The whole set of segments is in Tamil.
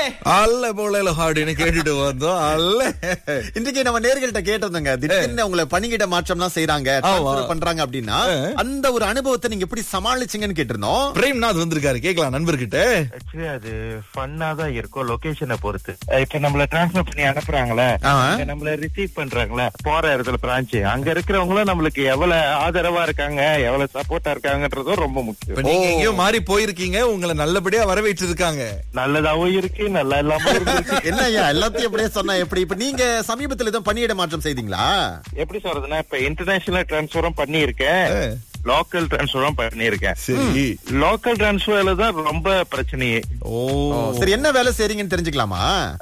அல்ல போல ஹார்டின்னு கேட்டுட்டு வந்தோம் அல்ல இன்றைக்கு நம்ம நேர்கள்ட்ட கேட்டிருந்தோங்க திடீர்னு உங்களை பணியிட மாற்றம்லாம் செய்றாங்க transfer பண்றாங்க அப்படின்னா அந்த ஒரு அனுபவத்தை நீங்க எப்படி சமாளிச்சீங்கன்னு கேட்டிருந்தோம் பிரேம்நாத் வந்திருக்காரு கேக்கலாம் நண்பர்கிட்ட ஆக்சுவலி அது ஃபன்னா தான் இருக்கும் லொகேஷனை பொறுத்து இப்ப நம்மள டிரான்ஸ்ஃபர் பண்ணி அனுப்புறாங்களே ஆமா. இங்க நம்மள ரிசீவ் பண்றாங்களே போற இடத்துல பிரான்ச் அங்க இருக்கிறவங்களும் நம்மளுக்கு எவ்வளவு ஆதரவா இருக்காங்க எவ்வளவு சப்போர்ட்டா இருக்காங்கன்றதும் ரொம்ப முக்கியம் இப்ப நீங்க எங்கேயோ மாறி போயிருக்கீங்க உங்களை நல்லபடியா வரவேற்று இருக்காங்க நல்லதாவும் இருக்கு நல்லா இல்லாம இருக்கு என்ன ஐயா எல்லாத்தையும் அப்படியே சொன்னா எப்படி இப்ப நீங்க சமீபத்துல எதுவும் பணியிட மாற்றம் செய்தீங்களா எப்படி சொல்றதுன்னா இப்ப இன்டர்நேஷனல் டிரான்ஸ்ஃபரும் பண்ணியிருக்கேன் லோக்கல் டிரான்ஸ்ஃபரும் பண்ணியிருக்கேன் சரி லோக்கல் டிரான்ஸ்ஃபர்ல தான் ரொம்ப பிரச்சனையே ஓ சரி என்ன வேலை செய்றீங்கன்னு தெரிஞ்சுக்கலாமா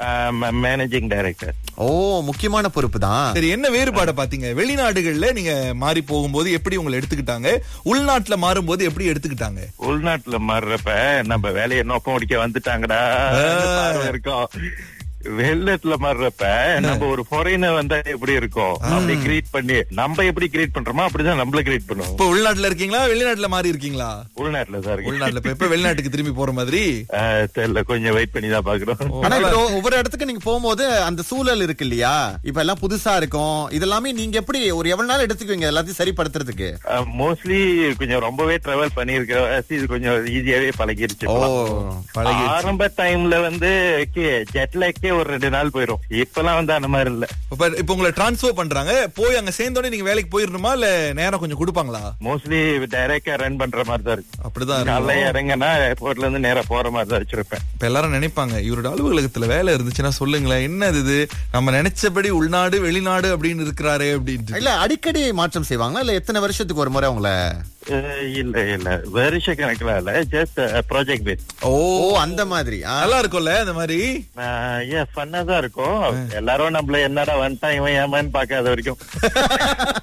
மேனேஜிங் டைரக்டர் ஓ முக்கியமான பொறுப்பு தான் சரி என்ன வேறுபாட பாத்தீங்க வெளிநாடுகள்ல நீங்க மாறி போகும்போது எப்படி உங்களை எடுத்துக்கிட்டாங்க உள்நாட்டுல மாறும்போது எப்படி எடுத்துக்கிட்டாங்க உள்நாட்டுல மாறுறப்ப நம்ம வேலையை நோக்கம் முடிக்க வந்துட்டாங்கடா பார்வை இருக்கும் வெளிநாட்டுல மாறுறப்ப நம்ம ஒரு ஃபாரினர் வந்தா எப்படி இருக்கும் அப்படி கிரியேட் பண்ணி நம்ம எப்படி கிரியேட் பண்றோமோ அப்படிதான் நம்மள கிரியேட் பண்ணுவோம் இப்ப உள்நாட்டுல இருக்கீங்களா வெளிநாட்டுல மாறி இருக்கீங்களா உள்நாட்டுல தான் இருக்கு உள்நாட்டுல இப்ப எப்ப வெளிநாட்டுக்கு திரும்பி போற மாதிரி ஆஹ் தெரியல கொஞ்சம் வெயிட் பண்ணி தான் பாக்குறோம் ஆனா இப்போ ஒவ்வொரு இடத்துக்கு நீங்க போகும்போது அந்த சூழல் இருக்கு இல்லையா இப்ப எல்லாம் புதுசா இருக்கும் இதெல்லாமே நீங்க எப்படி ஒரு எவ்வளவு நாள் எடுத்துக்குவீங்க எல்லாத்தையும் சரிப்படுத்துறதுக்கு மோஸ்ட்லி கொஞ்சம் ரொம்பவே டிராவல் பண்ணிருக்கிற இது கொஞ்சம் ஈஸியாவே பழகிருச்சு ஓ இப்பலாம். பழகி ஆரம்ப டைம்ல வந்து ஜெட்லேக்கே ஒரு ரெண்டு நாள் போயிரும் இப்பெல்லாம் வந்து அந்த மாதிரி இல்ல இப்ப இப்ப உங்களை டிரான்ஸ்பர் பண்றாங்க போய் அங்க சேர்ந்தோடனே நீங்க வேலைக்கு போயிடணுமா இல்ல நேரம் கொஞ்சம் கொடுப்பாங்களா மோஸ்ட்லி டைரக்டா ரன் பண்ற மாதிரி தான் இருக்கு அப்படிதான் காலைல இருக்கும். இறங்கினா ஏர்போர்ட்ல இருந்து நேரா போற மாதிரி தான் வச்சிருப்பேன் இப்ப எல்லாரும் நினைப்பாங்க இவரோட அலுவலகத்துல வேலை இருந்துச்சுன்னா சொல்லுங்களேன் என்னது இது நம்ம நினைச்சபடி உள்நாடு வெளிநாடு அப்படின்னு இருக்கிறாரே அப்படின்ட்டு இல்ல அடிக்கடி மாற்றம் செய்வாங்களா இல்ல எத்தனை வருஷத்துக்கு ஒரு முறை உங்களை அஹ் இல்ல இல்ல வருஷ கணக்குல இல்ல ஜஸ்ட் ப்ராஜெக்ட் பேஸ் ஓ ஓ அந்த மாதிரி ஆ. நல்லா இருக்கும்ல இந்த மாதிரி ஏன் ஃபன்னா தான் இருக்கும் எல்லாரும் நம்மள என்னடா வந்துட்டான் இவன் ஏமான்னு பாக்காத வரைக்கும்